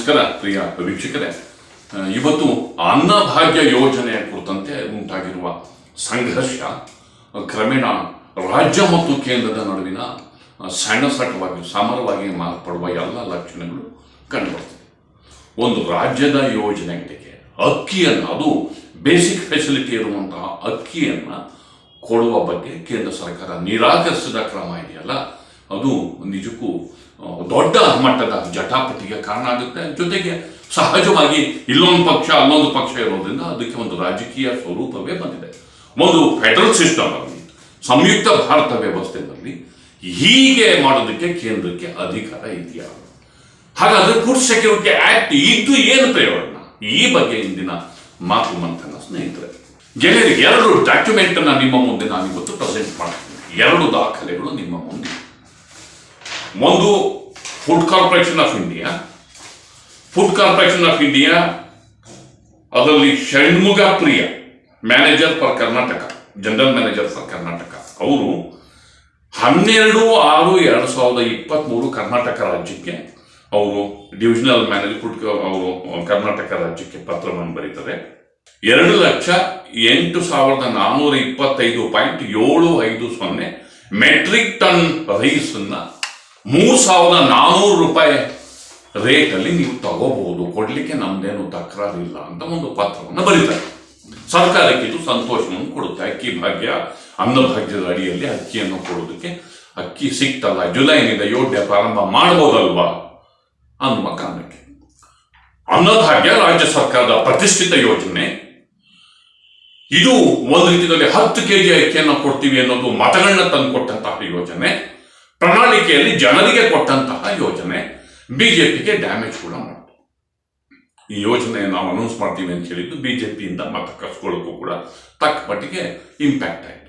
ನಮಸ್ಕಾರ ಪ್ರಿಯ ವೀಕ್ಷಕರೇ ಆ, ಇವತ್ತು ಅನ್ನಭಾಗ್ಯ ಯೋಜನೆಯ ಕುರಿತಂತೆ ಉಂಟಾಗಿರುವ ಸಂಘರ್ಷ ಆ, ಕ್ರಮೇಣ ರಾಜ್ಯ ಮತ್ತು ಕೇಂದ್ರದ ನಡುವಿನ ಆ, ಸಣ್ಣ ಸಣ್ಣವಾಗಿ ಸಮರವಾಗಿ ಮಾರ್ಪಡುವ ಎಲ್ಲ ಲಕ್ಷಣಗಳು ಕಂಡುಬರ್ತದೆ ಒಂದು ರಾಜ್ಯದ ಯೋಜನೆಗಳಿಗೆ ಅಕ್ಕಿಯನ್ನು ಅದು ಬೇಸಿಕ್ ಫೆಸಿಲಿಟಿ ಇರುವಂತಹ ಅಕ್ಕಿಯನ್ನು ಕೊಡುವ ಬಗ್ಗೆ ಕೇಂದ್ರ ಸರ್ಕಾರ ನಿರಾಕರಿಸಿದ ಕ್ರಮ ಇದೆಯಲ್ಲ ಅದು ನಿಜಕ್ಕೂ ಆ, ದೊಡ್ಡ ಮಟ್ಟದ ಜಟಾಪಟಿಗೆ ಕಾರಣ ಆಗುತ್ತೆ ಜೊತೆಗೆ ಸಹಜವಾಗಿ ಇಲ್ಲೊಂದು ಪಕ್ಷ ಅಲ್ಲೊಂದು ಪಕ್ಷ ಇರೋದ್ರಿಂದ ಅದಕ್ಕೆ ಒಂದು ರಾಜಕೀಯ ಸ್ವರೂಪವೇ ಬಂದಿದೆ ಒಂದು ಫೆಡರಲ್ ಸಿಸ್ಟಮ್ ಅಲ್ಲಿ ಸಂಯುಕ್ತ ಭಾರತ ವ್ಯವಸ್ಥೆಯಲ್ಲಿ ಹೀಗೆ ಮಾಡೋದಕ್ಕೆ ಕೇಂದ್ರಕ್ಕೆ ಅಧಿಕಾರ ಇದೆಯಾ ಹಾಗಾದ್ರೆ ಫುಡ್ ಸೆಕ್ಯೂರಿಟಿ ಆಕ್ಟ್ ಇದ್ದು ಏನು ಪ್ರಯೋಜನ ಈ ಬಗ್ಗೆ ಇಂದಿನ ಮಾತು ಮಂಥನ ಸ್ನೇಹಿತರೆ ಗೆಳೆಯರಿಗೆ ಎರಡು ಡಾಕ್ಯುಮೆಂಟ್ ಅನ್ನ ನಿಮ್ಮ ಮುಂದೆ ನಾನು ಇವತ್ತು ಪ್ರೆಸೆಂಟ್ ಮಾಡ್ತೀನಿ ಎರಡು ದಾಖಲೆಗಳು ನಿಮ್ಮ ಮುಂದೆ ಒಂದು food corporation of India food corporation of India ಅದರಲ್ಲಿ Shanmuga Priya manager for Karnataka general manager for Karnataka ಅವರು ಹನ್ನೆರಡು ಆರು ಎರಡು ಸಾವಿರದ ಇಪ್ಪತ್ತ್ಮೂರು ಕರ್ನಾಟಕ ರಾಜ್ಯಕ್ಕೆ ಅವರು ಡಿವಿಷನಲ್ ಮ್ಯಾನೇಜರ್ ಫುಡ್ ಅವರು ಕರ್ನಾಟಕ ರಾಜ್ಯಕ್ಕೆ ಪತ್ರವನ್ನು ಬರೀತಾರೆ ಎರಡು ಲಕ್ಷ ಎಂಟು ಸಾವಿರದ ನಾನ್ನೂರ ಇಪ್ಪತ್ತೈದು ಪಾಯಿಂಟ್ ಏಳು ಐದು ಸೊನ್ನೆ ಮೆಟ್ರಿಕ್ ಟನ್ ರೈಸ್ ಅನ್ನ ಮೂರು ಸಾವಿರದ ನಾನ್ನೂರು ರೂಪಾಯಿ ರೇಟಲ್ಲಿ ನೀವು ತಗೋಬಹುದು ಕೊಡ್ಲಿಕ್ಕೆ ನಮ್ದೇನು ತಕರಾರಿಲ್ಲ ಅಂತ ಒಂದು ಪತ್ರವನ್ನು ಬರೀತಾರೆ ಸರ್ಕಾರಕ್ಕೆ ಇದು ಸಂತೋಷವನ್ನು ಕೊಡುತ್ತೆ ಅಕ್ಕಿ ಭಾಗ್ಯ ಅನ್ನಭಾಗ್ಯದ ಅಡಿಯಲ್ಲಿ ಅಕ್ಕಿಯನ್ನು ಕೊಡೋದಕ್ಕೆ ಅಕ್ಕಿ ಸಿಕ್ತಲ್ಲ ಜುಲೈನಿಂದ ಯೋಜನೆ ಪ್ರಾರಂಭ ಮಾಡಬಹುದಲ್ವಾ ಅನ್ನುವ ಕಾರಣಕ್ಕೆ ಅನ್ನಭಾಗ್ಯ ರಾಜ್ಯ ಸರ್ಕಾರದ ಪ್ರತಿಷ್ಠಿತ ಯೋಜನೆ ಇದು ಒಂದು ರೀತಿಯಲ್ಲಿ ಹತ್ತು ಕೆಜಿ ಅಕ್ಕಿಯನ್ನು ಕೊಡ್ತೀವಿ ಅನ್ನೋದು ಮತಗಳನ್ನ ತಂದುಕೊಟ್ಟಂತಹ ಯೋಜನೆ ಪ್ರಣಾಳಿಕೆಯಲ್ಲಿ ಜನರಿಗೆ ಕೊಟ್ಟಂತಹ ಯೋಜನೆ ಬಿಜೆಪಿಗೆ ಡ್ಯಾಮೇಜ್ ಕೂಡ ಮಾಡಿತು ಈ ಯೋಜನೆ ನಾವು ಅನೌನ್ಸ್ ಮಾಡ್ತೀವಿ ಅಂತ ಹೇಳಿದ್ದು ಬಿಜೆಪಿಯಿಂದ ಮತ ಕಸ್ಕೊಳ್ಳೋಕ್ಕೂ ಕೂಡ ತಕ್ಕ ಮಟ್ಟಿಗೆ ಇಂಪ್ಯಾಕ್ಟ್ ಆಯಿತು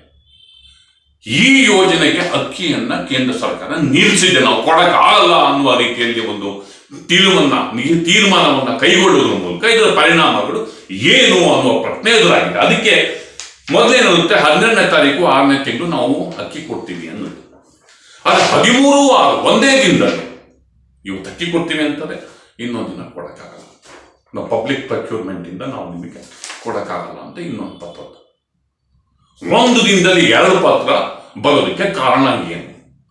ಈ ಯೋಜನೆಗೆ ಅಕ್ಕಿಯನ್ನ ಕೇಂದ್ರ ಸರ್ಕಾರ ನಿಲ್ಲಿಸಿದೆ ನಾವು ಕೊಡಕ್ಕಾಗಲ್ಲ ಅನ್ನುವ ರೀತಿಯಲ್ಲಿ ಒಂದು ತಿಳುವನ್ನ ನಿ- ತೀರ್ಮಾನವನ್ನ ಕೈಗೊಳ್ಳುವುದರ ಮೂಲಕ ಇದರ ಪರಿಣಾಮಗಳು ಏನು ಅನ್ನುವ ಪ್ರಶ್ನೆ ಎದುರಾಗಿದೆ ಅದಕ್ಕೆ ಮೊದಲೇನಿರುತ್ತೆ ಹನ್ನೆರಡನೇ ತಾರೀಕು ಆರನೇ ತಿಂಗಳು ನಾವು ಅಕ್ಕಿ ಕೊಡ್ತೀವಿ ಅನ್ನೋದು ಆದ್ರೆ ಹದಿಮೂರು ಆರು ಒಂದೇ ದಿನದಲ್ಲಿ ಇವತ್ತು ಅಕ್ಕಿ ಕೊಡ್ತೀವಿ ಅಂತಾರೆ ಇನ್ನೊಂದು ದಿನ ಕೊಡಕ್ಕಾಗಲ್ಲ ನಾವು ಪಬ್ಲಿಕ್ ಪ್ರಕ್ಯೂರ್ಮೆಂಟ್ ಇಂದ ನಾವು ನಿಮಗೆ ಕೊಡಕ್ಕಾಗಲ್ಲ ಅಂತ ಇನ್ನೊಂದು ಪತ್ರ ಒಂದು ದಿನದಲ್ಲಿ ಎರಡು ಪತ್ರ ಬರೋದಕ್ಕೆ ಕಾರಣ ಏನು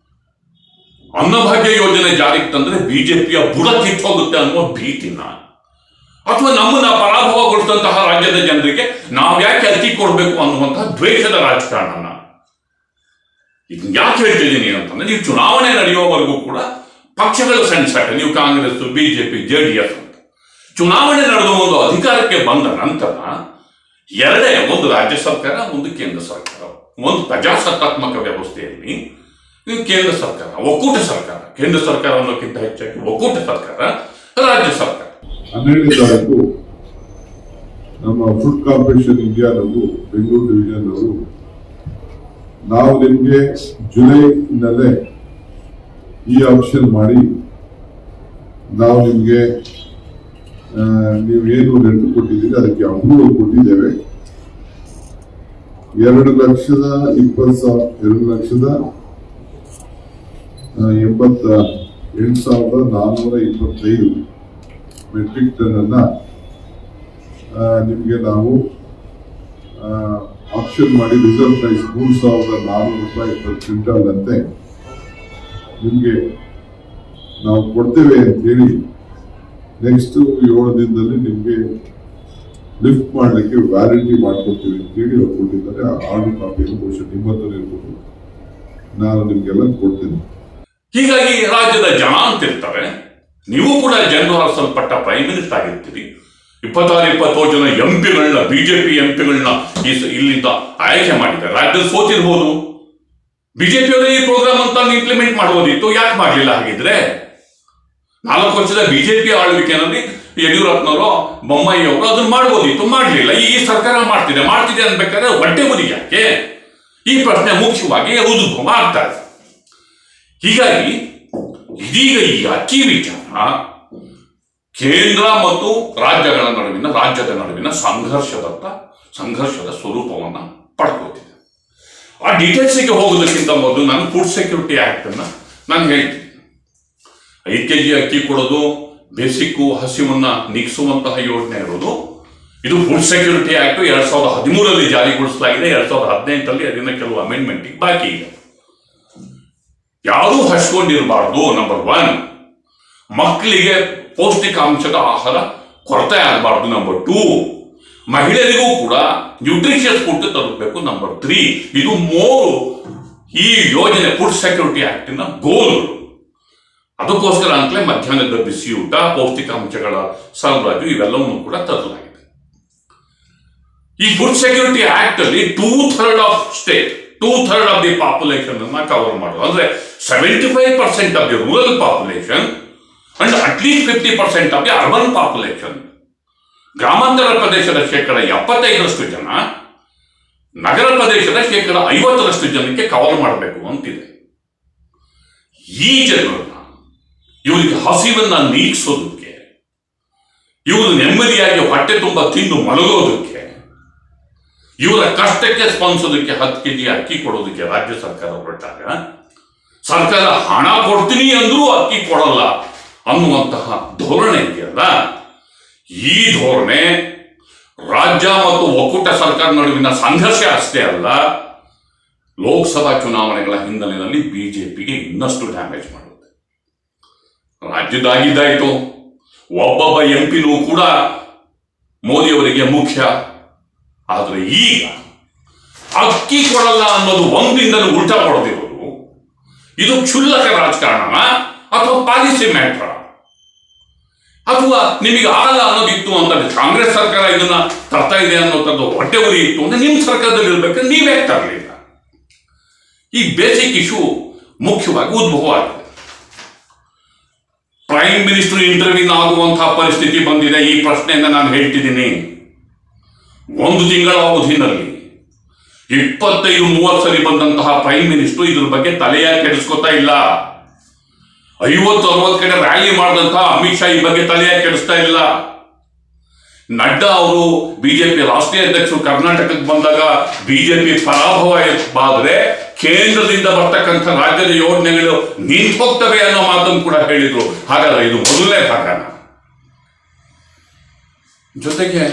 ಅನ್ನಭಾಗ್ಯ ಯೋಜನೆ ಜಾರಿಗೆ ತಂದ್ರೆ ಬಿಜೆಪಿಯ ಬುಡ ಕಿತ್ತೋಗುತ್ತೆ ಅನ್ನುವ ಭೀತಿನ ಅಥವಾ ನಮ್ಮನ್ನ ಪರಾಭವಗೊಳಿಸಿದಂತಹ ರಾಜ್ಯದ ಜನರಿಗೆ ನಾವು ಯಾಕೆ ಅಕ್ಕಿ ಕೊಡಬೇಕು ಅನ್ನುವಂತಹ ದ್ವೇಷದ ರಾಜಕಾರಣನ ಇದನ್ನ ಯಾಕೆ ಹೇಳ್ತಿದ್ದೀನಿ ಅಂತಂದ್ರೆ ನೀವು ಚುನಾವಣೆ ನಡೆಯುವವರೆಗೂ ಕೂಡ ಪಕ್ಷಗಳು ಸಣ್ಣ ಸಣ್ಣ ನೀವು Congress BJP J D S ಅಂತ ಚುನಾವಣೆ ನಡೆದು ಒಂದು ಅಧಿಕಾರಕ್ಕೆ ಬಂದ ನಂತರ ಎರಡೇ ಒಂದು ರಾಜ್ಯ ಸರ್ಕಾರ ಒಂದು ಕೇಂದ್ರ ಸರ್ಕಾರ ಒಂದು ಪ್ರಜಾಸತ್ತಾತ್ಮಕ ವ್ಯವಸ್ಥೆಯಲ್ಲಿ ಇದು ಕೇಂದ್ರ ಸರ್ಕಾರ ಒಕ್ಕೂಟ ಸರ್ಕಾರ ಕೇಂದ್ರ ಸರ್ಕಾರ ಅನ್ನೋಕ್ಕಿಂತ ಹೆಚ್ಚಾಗಿ ಒಕ್ಕೂಟ ಸರ್ಕಾರ ರಾಜ್ಯ ಸರ್ಕಾರ ಹನ್ನೆರಡನೇ ತಾರೀಕು ನಮ್ಮ ಫುಡ್ ಕಾರ್ಪೊರೇಷನ್ ಇಂಡಿಯಾದವರು ಬೆಂಗಳೂರು ಡಿವಿಷನ್ ಅವರು ನಾವು ನಿಮಗೆ ಜುಲೈನಲ್ಲೇ ಈ ಆಪ್ಷನ್ ಮಾಡಿ ನಾವು ನಿಮಗೆ ನೀವೇನು ರೆಂಟ್ ಕೊಟ್ಟಿದ್ದೀರಿ ಅದಕ್ಕೆ ಅಪ್ರೂವಲ್ ಕೊಟ್ಟಿದ್ದೇವೆ ಎರಡು ಲಕ್ಷದ ಇಪ್ಪತ್ತು ಸಾವಿರ ಎರಡು ಲಕ್ಷದ ಆ, ಎಂಬತ್ತ ಎಂಟು ಸಾವಿರದ ನಾನ್ನೂರ ಇಪ್ಪತ್ತೈದು ಮೆಟ್ರಿಕ್ ಟನ್ ಅನ್ನ ನಿಮಗೆ ನಾವು ಆಪ್ಷನ್ ಮಾಡಿ ರಿಸರ್ವ್ ಪ್ರೈಸ್ ಮೂರು ಸಾವಿರದ ನಾನ್ನೂರು ರೂಪಾಯಿ ಪರ್ ಕ್ವಿಂಟಲ್ ಅಂತೆ ನಿಮಗೆ ನಾವು ಕೊಡ್ತೇವೆ ಅಂತ ಹೇಳಿ ನೆಕ್ಸ್ಟ್ ಏಳು ದಿನದಲ್ಲಿ ನಿಮಗೆ ಲಿಫ್ಟ್ ಮಾಡಲಿಕ್ಕೆ ವ್ಯಾರಂಟಿ ಮಾಡ್ಕೊಡ್ತೀವಿ ಅಂತ ಹೇಳಿ ಅವ್ರು ಕೊಟ್ಟಿದ್ದಾರೆ ಆ ಆರ್ಡರ್ ಕಾಪಿಯನ್ನು ಬಹುಶಃ ನಿಮ್ಮ ಹತ್ರ ಇರ್ಬೋದು ನಾನು ನಿಮ್ಗೆಲ್ಲ ಕೊಡ್ತೇನೆ ಹೀಗಾಗಿ ರಾಜ್ಯದ ಜನ ಅಂತಿರ್ತಾರೆ ನೀವು ಕೂಡ ಜನರು ಹರಿಸಲ್ಪಟ್ಟ ಪ್ರೈಮ್ ಮಿನಿಸ್ಟರ್ ಆಗಿರ್ತೀರಿ ಇಪ್ಪತ್ತಾರು ಇಪ್ಪತ್ತೇಳು ಜನ ಎಂ ಪಿಗಳನ್ನ ಬಿಜೆಪಿ ಎಂ ಪಿಗಳನ್ನ ಇಲ್ಲಿಂದ ಆಯ್ಕೆ ಮಾಡಿದ್ದಾರೆ ರಾಜ್ಯದಲ್ಲಿ ಸೋತಿರ್ಬೋದು ಬಿಜೆಪಿಯವರೇ ಈ ಪ್ರೋಗ್ರಾಮ್ ಅಂತ ಇಂಪ್ಲಿಮೆಂಟ್ ಮಾಡಬಹುದಿತ್ತು ಯಾಕೆ ಮಾಡಲಿಲ್ಲ ಹಾಗಿದ್ರೆ ನಾಲ್ಕು ವರ್ಷದ ಬಿಜೆಪಿ ಆಳ್ವಿಕೆಯಲ್ಲಿ ಯಡಿಯೂರಪ್ಪನವರು ಬೊಮ್ಮಾಯಿ ಅವರು ಅದನ್ನ ಮಾಡ್ಬೋದಿತ್ತು ಮಾಡಲಿಲ್ಲ ಈ ಈ ಸರ್ಕಾರ ಮಾಡ್ತಿದೆ ಮಾಡ್ತಿದೆ ಅನ್ಬೇಕಾದ್ರೆ ಹೊಟ್ಟೆ ಮುದಿ ಯಾಕೆ ಈ ಪ್ರಶ್ನೆ ಮುಖ್ಯವಾಗಿ ಉದ್ಭವ ಆಗ್ತಾ ಇದೆ ಹೀಗಾಗಿ ಇದೀಗ ಈ ಅಕ್ಕಿ ವಿಚಾರ ಕೇಂದ್ರ ಮತ್ತು ರಾಜ್ಯಗಳ ನಡುವಿನ ರಾಜ್ಯದ ನಡುವಿನ ಸಂಘರ್ಷದತ್ತ ಸಂಘರ್ಷದ ಸ್ವರೂಪವನ್ನ ಪಡ್ಕೋತಿದೆ ಆ ಡೀಟೇಲ್ಸ್ಗೆ ಹೋಗೋದಕ್ಕಿಂತ ಮೊದಲು ನಾನು ಫುಡ್ ಸೆಕ್ಯೂರಿಟಿ ಆಕ್ಟ್ ಅನ್ನ ನಾನು ಹೇಳ್ತೀನಿ ಐದು ಕೆ ಜಿ ಅಕ್ಕಿ ಕೊಡೋದು ಬೇಸಿಕ್ಕು ಹಸಿವನ್ನ ನೀಗಿಸುವಂತಹ ಯೋಜನೆ ಇರೋದು ಇದು ಫುಡ್ ಸೆಕ್ಯೂರಿಟಿ ಆಕ್ಟ್ ಎರಡ್ ಸಾವಿರದ ಹದಿಮೂರರಲ್ಲಿ ಜಾರಿಗೊಳಿಸಲಾಗಿದೆ ಎರಡ್ ಸಾವಿರದ ಹದಿನೆಂಟರಲ್ಲಿ ಅದನ್ನ ಕೆಲವು ಅಮೆಂಡ್ಮೆಂಟ್ ಬಾಕಿ ಇದೆ ಯಾರೂ ಹಚ್ಕೊಂಡಿರಬಾರ್ದು ನಂಬರ್ ಒನ್ ಮಕ್ಕಳಿಗೆ ಪೌಷ್ಟಿಕಾಂಶದ ಆಹಾರ ಕೊರತೆ ಆಗಬಾರ್ದು ನಂಬರ್ ಟೂ ಮಹಿಳೆಯರಿಗೂ ಕೂಡ ನ್ಯೂಟ್ರಿಷಿಯಸ್ ಫುಡ್ ತಲುಪಬೇಕು ನಂಬರ್ ತ್ರೀ ಇದು ಮೂರು ಈ ಯೋಜನೆ ಫುಡ್ ಸೆಕ್ಯೂರಿಟಿ ಆಕ್ಟಿನ ಗೋಲ್ ಅದಕ್ಕೋಸ್ಕರ ಅಂತಲೇ ಮಧ್ಯಾಹ್ನದ ಬಿಸಿಯೂಟ ಪೌಷ್ಟಿಕಾಂಶಗಳ ಸರಬರಾಜು ಇವೆಲ್ಲವನ್ನು ಕೂಡ ತರಲಾಗಿದೆ ಈ ಫುಡ್ ಸೆಕ್ಯೂರಿಟಿ ಆಕ್ಟ್ ಅಲ್ಲಿ two third of state two third of the population ಅನ್ನ ಕವರ್ ಮಾಡೋದು ಅಂದ್ರೆ seventy five percent of the rural population and at least fifty percent of the urban population ಗ್ರಾಮಾಂತರ ಪ್ರದೇಶದ ಶೇಕಡ ಎಪ್ಪತ್ತೈದರಷ್ಟು ಜನ ನಗರ ಪ್ರದೇಶದ ಶೇಕಡ ಐವತ್ತರಷ್ಟು ಜನಕ್ಕೆ ಕವರ್ ಮಾಡಬೇಕು ಅಂತಿದೆ ಈ ಜನರನ್ನ ಇವರಿಗೆ ಹಸಿವನ್ನ ನೀಗಿಸೋದಕ್ಕೆ ಇವರು ನೆಮ್ಮದಿಯಾಗಿ ಹೊಟ್ಟೆ ತುಂಬ ತಿಂದು ಮಲಗೋದಕ್ಕೆ ಇವರ ಕಷ್ಟಕ್ಕೆ ಸ್ಪಂದಿಸೋದಕ್ಕೆ ಹತ್ತು ಕೆಜಿ ಅಕ್ಕಿ ಕೊಡೋದಕ್ಕೆ ರಾಜ್ಯ ಸರ್ಕಾರ ಹೊರಟಾಗ ಸರ್ಕಾರ ಹಣ ಕೊಡ್ತೀನಿ ಅಂದ್ರೂ ಅಕ್ಕಿ ಕೊಡಲ್ಲ ಅನ್ನುವಂತಹ ಧೋರಣೆ ಇದೆಯಲ್ಲ ಈ ಧೋರಣೆ ರಾಜ್ಯ ಮತ್ತು ಒಕ್ಕೂಟ ಸರ್ಕಾರ ನಡುವಿನ ಸಂಘರ್ಷ ಅಷ್ಟೇ ಅಲ್ಲ ಲೋಕಸಭಾ ಚುನಾವಣೆಗಳ ಹಿನ್ನೆಲೆಯಲ್ಲಿ ಬಿಜೆಪಿಗೆ ಇನ್ನಷ್ಟು ಡ್ಯಾಮೇಜ್ ಮಾಡುತ್ತೆ ರಾಜ್ಯದಾಗಿದ್ದಾಯ್ತು ಒಬ್ಬೊಬ್ಬ ಎಂ ಪಿನೂ ಕೂಡ ಮೋದಿಯವರಿಗೆ ಮುಖ್ಯ ಆದರೆ ಈಗ ಅಕ್ಕಿ ಕೊಡಲ್ಲ ಅನ್ನೋದು ಒಂದಿಂದಲೂ ಉಲ್ಟಾ ಕೊಡದಿರೋದು ಇದು ಕ್ಷುಲ್ಲಕ ರಾಜಕಾರಣ ಅಥವಾ ಪಾಲಿಸಿ ಮ್ಯಾಟ್ರ ಅಥವಾ ನಿಮಗೆ ಆಗಲ್ಲ ಅನ್ನೋದಿತ್ತು ಅಂತಂದ್ರೆ ಕಾಂಗ್ರೆಸ್ ಸರ್ಕಾರ ಇದನ್ನ ತರ್ತಾ ಇದೆ ಅನ್ನೋದು ಹೊಟ್ಟೆ ಉರಿ ಇತ್ತು ಅಂದ್ರೆ ನಿಮ್ಮ ಸರ್ಕಾರದಲ್ಲಿ ಇರ್ಬೇಕಾದ್ರೆ ನೀವೇ ತರಲಿಲ್ಲ ಈ ಬೇಸಿಕ್ ಇಶ್ಯೂ ಮುಖ್ಯವಾಗಿ ಉದ್ಭವ ಆಗಿದೆ ಪ್ರೈಮ್ ಮಿನಿಸ್ಟರ್ ಇಂಟರ್ವ್ಯೂನ್ ಆಗುವಂತಹ ಪರಿಸ್ಥಿತಿ ಬಂದಿದೆ ಈ ಪ್ರಶ್ನೆಯನ್ನ ನಾನು ಹೇಳ್ತಿದ್ದೀನಿ ಒಂದು ತಿಂಗಳ ಅವಧಿನಲ್ಲಿ ಇಪ್ಪತ್ತೈದು ಮೂವತ್ತು ಸರಿ ಬಂದಂತಹ ಪ್ರೈಮ್ ಮಿನಿಸ್ಟರ್ ಇದ್ರ ಬಗ್ಗೆ ತಲೆಯ ಕೆಡಿಸ್ಕೊತಾ ಇಲ್ಲ ಐವತ್ತು ಅರವತ್ತು ಕಡೆ ರ್ಯಾಲಿ ಮಾಡಿದಂತಹ ಅಮಿತ್ ಶಾ ಈ ಬಗ್ಗೆ ತಲೆಯ ಕೆಡಿಸ್ತಾ ಇಲ್ಲ ನಡ್ಡಾ ಅವರು ಬಿಜೆಪಿ ರಾಷ್ಟ್ರೀಯ ಅಧ್ಯಕ್ಷರು ಕರ್ನಾಟಕಕ್ಕೆ ಬಂದಾಗ ಬಿಜೆಪಿ ಪರಾಭವವಾದ್ರೆ ಕೇಂದ್ರದಿಂದ ಬರ್ತಕ್ಕಂಥ ರಾಜ್ಯದ ಯೋಜನೆಗಳು ನಿಂತು ಹೋಗ್ತವೆ ಅನ್ನೋ ಮಾತನ್ನು ಕೂಡ ಹೇಳಿದ್ರು ಹಾಗಾದ್ರೆ ಇದು ಮೊದಲನೇ ಭಾಗನ ಜೊತೆಗೆ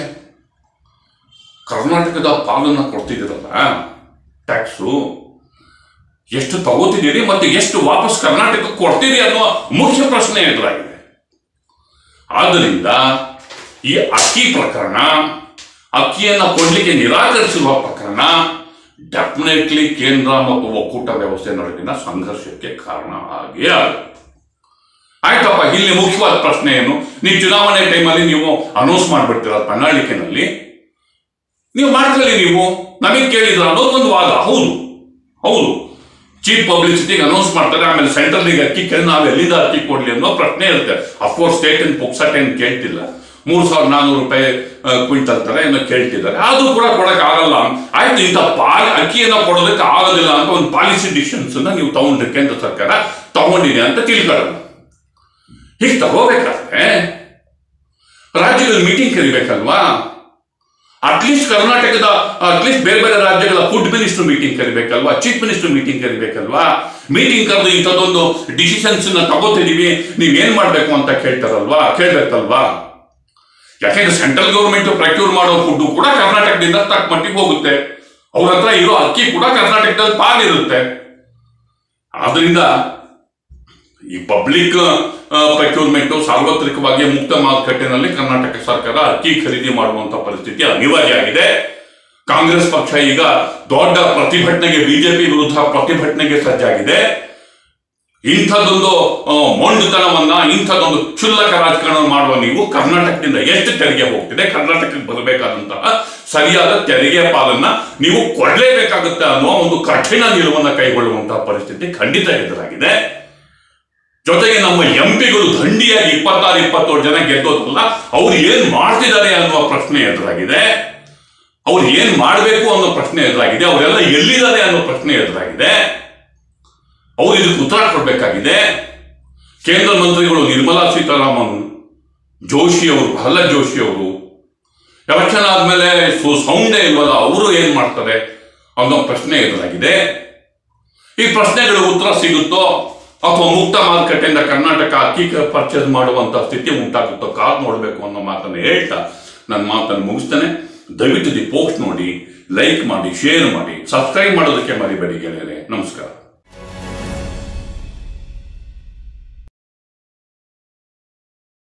ಕರ್ನಾಟಕದ ಪಾಲನ್ನ ಕೊಡ್ತಿದ್ದೀರಲ್ಲ ಟ್ಯಾಕ್ಸು ಎಷ್ಟು ತಗೋತಿದ್ದೀರಿ ಮತ್ತೆ ಎಷ್ಟು ವಾಪಸ್ ಕರ್ನಾಟಕಕ್ಕೆ ಕೊಡ್ತೀರಿ ಅನ್ನುವ ಮುಖ್ಯ ಪ್ರಶ್ನೆ ಎದುರಾಗಿದೆ ಆದ್ದರಿಂದ ಈ ಅಕ್ಕಿ ಪ್ರಕರಣ ಅಕ್ಕಿಯನ್ನು ಕೊಡ್ಲಿಕ್ಕೆ ನಿರಾಕರಿಸಿರುವ ಪ್ರಕರಣ ಡೆಫಿನೆಟ್ಲಿ ಕೇಂದ್ರ ಮತ್ತು ಒಕ್ಕೂಟ ವ್ಯವಸ್ಥೆ ನಡುವಿನ ಸಂಘರ್ಷಕ್ಕೆ ಕಾರಣ ಆಗೇ ಆಗುತ್ತೆ ಆಯ್ತಪ್ಪ ಇಲ್ಲಿ ಮುಖ್ಯವಾದ ಪ್ರಶ್ನೆ ಏನು ನೀವು ಚುನಾವಣೆ ಟೈಮಲ್ಲಿ ನೀವು ಅನೌನ್ಸ್ ಮಾಡ್ಬಿಡ್ತೀರ ಪ್ರಣಾಳಿಕೆನಲ್ಲಿ ನೀವು ಮಾಡ್ಕೊಳ್ಳಿ ನೀವು ನಮಗೆ ಕೇಳಿದ್ರ ಅನ್ನೋದು ಒಂದು ವಾದ ಹೌದು ಹೌದು ಚೀಫ್ ಪಬ್ಲಿಸಿಟಿಗೆ ಅನೌನ್ಸ್ ಮಾಡ್ತಾರೆ ಆಮೇಲೆ ಸೆಂಟ್ರಲ್ಗೆ ಅಕ್ಕಿ ಕೇಳಿ ನಾವು ಎಲ್ಲಿಂದ ಅಕ್ಕಿ ಕೊಡ್ಲಿ ಅನ್ನೋ ಪ್ರಶ್ನೆ ಇರುತ್ತೆ ಅಫ್ಕೋರ್ಸ್ ಸ್ಟೇಟ್ ಏನ್ ಪುಕ್ಸಟ್ ಏನು ಕೇಳ್ತಿಲ್ಲ ಮೂರ್ ಸಾವಿರದ ನಾನ್ನೂರು ರೂಪಾಯಿ ಕ್ವಿಂಟಲ್ ತರ ಏನೋ ಕೇಳ್ತಿದ್ದಾರೆ ಅದು ಕೂಡ ಕೊಡಕ್ ಆಗಲ್ಲ ಆಯ್ತು ಇಂಥ ಪಾಲ್ ಅಕ್ಕಿಯನ್ನ ಕೊಡೋದಕ್ಕೆ ಆಗೋದಿಲ್ಲ ಅಂತ ಒಂದು ಪಾಲಿಸಿ ಡಿಸಿಷನ್ಸ್ ನೀವು ತಗೊಂಡ್ರೆ ಕೇಂದ್ರ ಸರ್ಕಾರ ತಗೊಂಡಿದೆ ಅಂತ ತಿಳ್ಕೊಳ್ಳೋಣ ಹೀಗೆ ತಗೋಬೇಕಾದ್ರೆ ರಾಜ್ಯದಲ್ಲಿ ಮೀಟಿಂಗ್ ಕರಿಬೇಕಲ್ವಾ ಅಟ್ಲೀಸ್ಟ್ ಕರ್ನಾಟಕದ ಅಟ್ಲೀಸ್ಟ್ ಬೇರೆ ಬೇರೆ ರಾಜ್ಯಗಳ ಫುಡ್ ಮಿನಿಸ್ಟರ್ ಮೀಟಿಂಗ್ ಕರಿಬೇಕಲ್ವಾ ಚೀಫ್ ಮಿನಿಸ್ಟರ್ ಮೀಟಿಂಗ್ ಕರಿಬೇಕಲ್ವಾ ಮೀಟಿಂಗ್ ಕರೆದು ಇಂಥದ್ದೊಂದು ಡಿಸಿಷನ್ಸ್ ನ ತಗೋತಿದೀವಿ ನೀವೇನ್ ಮಾಡ್ಬೇಕು ಅಂತ ಕೇಳ್ತಾರಲ್ವಾ ಕೇಳ್ಬೇಕಲ್ವಾ ಯಾಕೆಂದ್ರೆ ಸೆಂಟ್ರಲ್ ಗೌರ್ಮೆಂಟ್ ಪ್ರಕ್ಯೂರ್ ಮಾಡೋ ಫುಡ್ ಕೂಡ ಕರ್ನಾಟಕದಿಂದ ತಕ್ಕ ಮಟ್ಟಿಗೆ ಹೋಗುತ್ತೆ ಅವ್ರ ಹತ್ರ ಇರೋ ಅಕ್ಕಿ ಕೂಡ ಕರ್ನಾಟಕದಲ್ಲಿ ಪಾಲಿರುತ್ತೆ ಆದ್ರಿಂದ ಈ ಪಬ್ಲಿಕ್ ಪ್ರಕ್ಯೂರ್ಮೆಂಟ್ ಸಾರ್ವತ್ರಿಕವಾಗಿ ಮುಕ್ತ ಮಾರುಕಟ್ಟೆನಲ್ಲಿ ಕರ್ನಾಟಕ ಸರ್ಕಾರ ಅಕ್ಕಿ ಖರೀದಿ ಮಾಡುವಂತ ಪರಿಸ್ಥಿತಿ ಅನಿವಾರ್ಯ ಆಗಿದೆ ಕಾಂಗ್ರೆಸ್ ಪಕ್ಷ ಈಗ ದೊಡ್ಡ ಪ್ರತಿಭಟನೆಗೆ ಬಿಜೆಪಿ ವಿರುದ್ಧ ಪ್ರತಿಭಟನೆಗೆ ಸಜ್ಜಾಗಿದೆ ಇಂಥದ್ದೊಂದು ಆ, ಮೊಂಡುತನವನ್ನ ಇಂಥದ್ದೊಂದು ಕ್ಷುಲ್ಲಕ ರಾಜಕಾರಣ ಮಾಡುವ ನೀವು ಕರ್ನಾಟಕದಿಂದ ಎಷ್ಟು ತೆರಿಗೆ ಹೋಗ್ತಿದೆ ಕರ್ನಾಟಕಕ್ಕೆ ಬರಬೇಕಾದಂತಹ ಸರಿಯಾದ ತೆರಿಗೆ ಪಾಲನ್ನ ನೀವು ಕೊಡಲೇಬೇಕಾಗುತ್ತೆ ಅನ್ನುವ ಒಂದು ಕಠಿಣ ನಿಲುವನ್ನ ಕೈಗೊಳ್ಳುವಂತಹ ಪರಿಸ್ಥಿತಿ ಖಂಡಿತ ಎದುರಾಗಿದೆ ಜೊತೆಗೆ ನಮ್ಮ ಎಂಪಿಗಳು ದಂಡಿಯಾಗಿ ಇಪ್ಪತ್ತಾರು ಇಪ್ಪತ್ತೇಳು ಜನ ಗೆದ್ದೋದ್ರಲ್ಲ ಅವ್ರು ಏನ್ ಮಾಡ್ತಿದ್ದಾರೆ ಅನ್ನುವ ಪ್ರಶ್ನೆ ಎದುರಾಗಿದೆ ಅವ್ರು ಏನ್ ಮಾಡಬೇಕು ಅನ್ನೋ ಪ್ರಶ್ನೆ ಎದುರಾಗಿದೆ ಅವರೆಲ್ಲ ಎಲ್ಲಿದ್ದಾರೆ ಅನ್ನೋ ಪ್ರಶ್ನೆ ಎದುರಾಗಿದೆ ಅವ್ರು ಇದಕ್ಕೆ ಉತ್ತರ ಕೊಡಬೇಕಾಗಿದೆ ಕೇಂದ್ರ ಮಂತ್ರಿಗಳು ನಿರ್ಮಲಾ ಸೀತಾರಾಮನ್ ಜೋಶಿ ಅವರು ಪ್ರಹ್ಲಾದ್ ಜೋಶಿ ಅವರು ಎಲೆಕ್ಷನ್ ಆದ್ಮೇಲೆ ಸು- ಸೌಂಡೇ ಇಲ್ವಲ್ಲ ಅವರು ಏನ್ ಮಾಡ್ತಾರೆ ಅನ್ನೋ ಪ್ರಶ್ನೆ ಎದುರಾಗಿದೆ ಈ ಪ್ರಶ್ನೆಗಳ ಉತ್ತರ ಸಿಗುತ್ತೋ ಅಥವಾ ಮುಕ್ತ ಮಾರುಕಟ್ಟೆಯಿಂದ ಕರ್ನಾಟಕ ಅಕ್ಕಿ ಪರ್ಚೇಸ್ ಮಾಡುವಂತ ಸ್ಥಿತಿ ಉಂಟಾಗುತ್ತೋ ಕಾದ್ ನೋಡಬೇಕು ಅನ್ನೋ ಮಾತನ್ನು ಹೇಳ್ತಾ ನನ್ನ ಮಾತನ್ನು ಮುಗಿಸ್ತೇನೆ ದಯವಿಟ್ಟು ದಿ ಪೋಸ್ಟ್ ನೋಡಿ ಲೈಕ್ ಮಾಡಿ ಶೇರ್ ಮಾಡಿ ಸಬ್ಸ್ಕ್ರೈಬ್ ಮಾಡೋದಕ್ಕೆ ಮರಿಬೇಡಿ ಗೆಳೆಯರೆ ನಮಸ್ಕಾರ